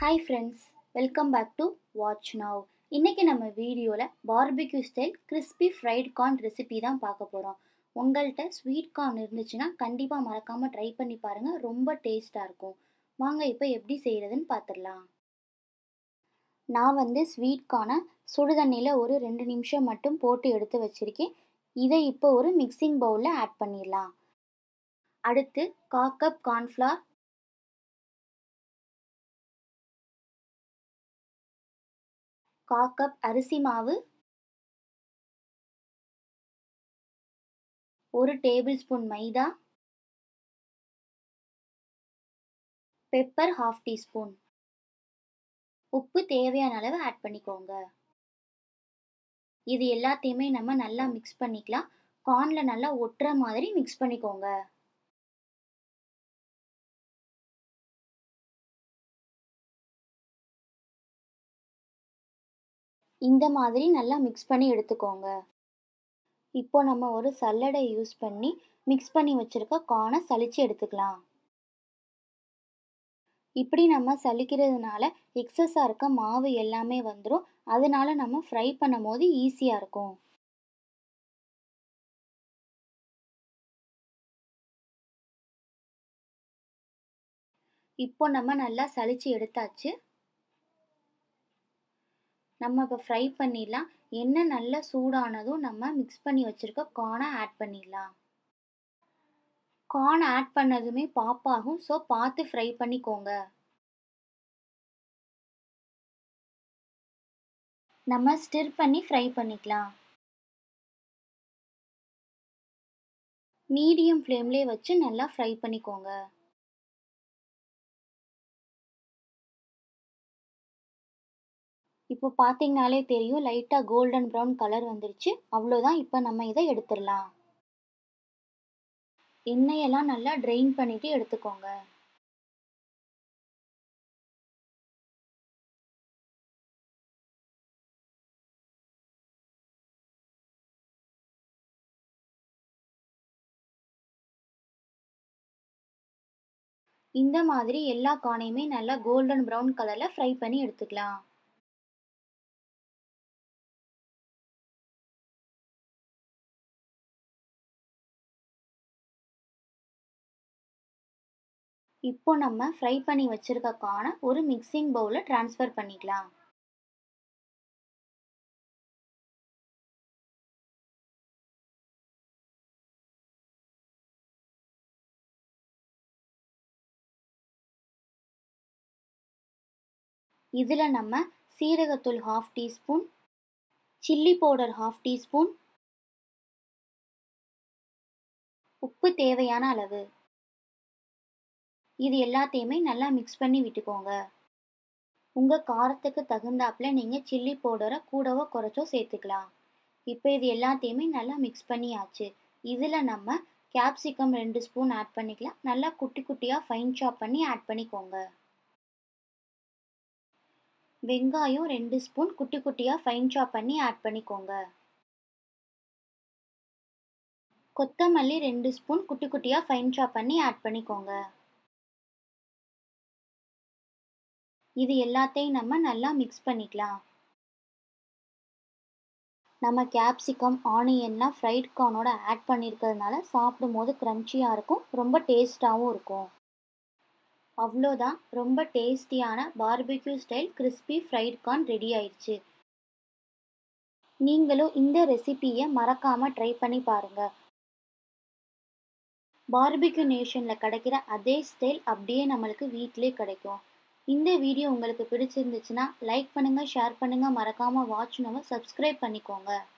hi friends welcome back to watch now இன்றைக்கி நம்ம வீடியோவில் barbecue style crispy fried corn recipe தான் பார்க்க போகிறோம் உங்கள்கிட்ட ஸ்வீட் கார்ன் இருந்துச்சுன்னா கண்டிப்பாக மறக்காமல் ட்ரை பண்ணி பாருங்கள் ரொம்ப டேஸ்ட்டாக இருக்கும் வாங்க இப்போ எப்படி செய்கிறதுன்னு பார்த்துடலாம் நான் வந்து ஸ்வீட் கார்னை சுடுதண்ணியில் ஒரு ரெண்டு நிமிஷம் மட்டும் போட்டு எடுத்து வச்சுருக்கேன் இதை இப்போ ஒரு மிக்சிங் பவுலில் ஆட் பண்ணிடலாம் அடுத்து கா கப் கார்ன்ஃப்ளவர் கா கப் அரிசி மாவு ஒரு டேபிள் ஸ்பூன் மைதா பெப்பர் ஹாஃப் டீஸ்பூன் உப்பு தேவையான அளவு ஆட் பண்ணிக்கோங்க இது எல்லாத்தையுமே நம்ம நல்லா மிக்ஸ் பண்ணிக்கலாம் கார்னில் நல்லா ஒட்டுற மாதிரி மிக்ஸ் பண்ணிக்கோங்க இந்த மாதிரி நல்லா மிக்ஸ் பண்ணி எடுத்துக்கோங்க இப்போ நம்ம ஒரு சல்லடை யூஸ் பண்ணி மிக்ஸ் பண்ணி வச்சுருக்க கார்னை சலிச்சு எடுத்துக்கலாம் இப்படி நம்ம சலிக்கிறதுனால எக்ஸஸாக இருக்க மாவு எல்லாமே வந்துடும் அதனால நம்ம ஃப்ரை பண்ணும் போது ஈஸியாக இருக்கும் இப்போ நம்ம நல்லா சலிச்சு எடுத்தாச்சு நம்ம இப்போ ஃப்ரை பண்ணிடலாம் எண்ணெய் நல்லா சூடானதும் நம்ம மிக்ஸ் பண்ணி வச்சுருக்க கார்னை ஆட் பண்ணிடலாம் கார்ன் ஆட் பண்ணதுமே பாப் ஆகும் ஸோ பார்த்து ஃப்ரை பண்ணிக்கோங்க நம்ம ஸ்டிர் பண்ணி ஃப்ரை பண்ணிக்கலாம் மீடியம் ஃப்ளேம்லேயே வச்சு நல்லா ஃப்ரை பண்ணிக்கோங்க இப்போ பார்த்தீங்கனாலே தெரியும் லைட்டாக கோல்டன் ப்ரௌன் கலர் வந்துருச்சு அவ்வளோதான் இப்போ நம்ம இதை எடுத்துடலாம் எண்ணெயெல்லாம் நல்லா ட்ரெயின் பண்ணிவிட்டு எடுத்துக்கோங்க இந்த மாதிரி எல்லா கானையுமே நல்லா கோல்டன் ப்ரௌன் கலரில் ஃப்ரை பண்ணி எடுத்துக்கலாம் இப்போ நம்ம ஃப்ரை பண்ணி வச்சிருக்க கானை ஒரு மிக்சிங் பவுலில் ட்ரான்ஸ்ஃபர் பண்ணிக்கலாம் இதில் நம்ம சீரகத்தூள் half teaspoon chilli powder half teaspoon உப்பு தேவையான அளவு இது எல்லாத்தையுமே நல்லா மிக்ஸ் பண்ணி விட்டுக்கோங்க உங்கள் காரத்துக்கு தகுந்தாப்பில் நீங்கள் சில்லி பவுடரை கூடவோ குறைச்சோ சேர்த்துக்கலாம் இப்போ இது எல்லாத்தையுமே நல்லா மிக்ஸ் பண்ணியாச்சு இதில் நம்ம கேப்சிகம் ரெண்டு ஸ்பூன் ஆட் பண்ணிக்கலாம் நல்லா குட்டி குட்டியாக ஃபைன் சாப் பண்ணி ஆட் பண்ணிக்கோங்க வெங்காயம் ரெண்டு ஸ்பூன் குட்டி குட்டியாக ஃபைன் சாப் பண்ணி ஆட் பண்ணிக்கோங்க கொத்தமல்லி ரெண்டு ஸ்பூன் குட்டி குட்டியாக ஃபைன் சாப் பண்ணி ஆட் பண்ணிக்கோங்க இது எல்லாத்தையும் நம்ம நல்லா மிக்ஸ் பண்ணிக்கலாம் நம்ம கேப்சிகம் ஆனியன்லாம் ஃப்ரைட் கார்னோட ஆட் பண்ணியிருக்கிறதுனால சாப்பிடும் போது க்ரன்ச்சியாக இருக்கும் ரொம்ப டேஸ்ட்டாகவும் இருக்கும் அவ்வளோதான் ரொம்ப டேஸ்டியான barbecue style crispy fried corn ready ஆயிடுச்சு நீங்களும் இந்த ரெசிபியை மறக்காமல் ட்ரை பண்ணி பாருங்கள் பார்பிக்யூ நேஷனில் கிடைக்கிற அதே ஸ்டைல் அப்படியே நம்மளுக்கு வீட்டிலே கிடைக்கும் இந்த வீடியோ உங்களுக்கு பிடிச்சிருந்துச்சுன்னா லைக் பண்ணுங்கள் ஷேர் பண்ணுங்கள் மறக்காமல் வாட்ச் நம்ம சப்ஸ்கிரைப் பண்ணிக்கோங்க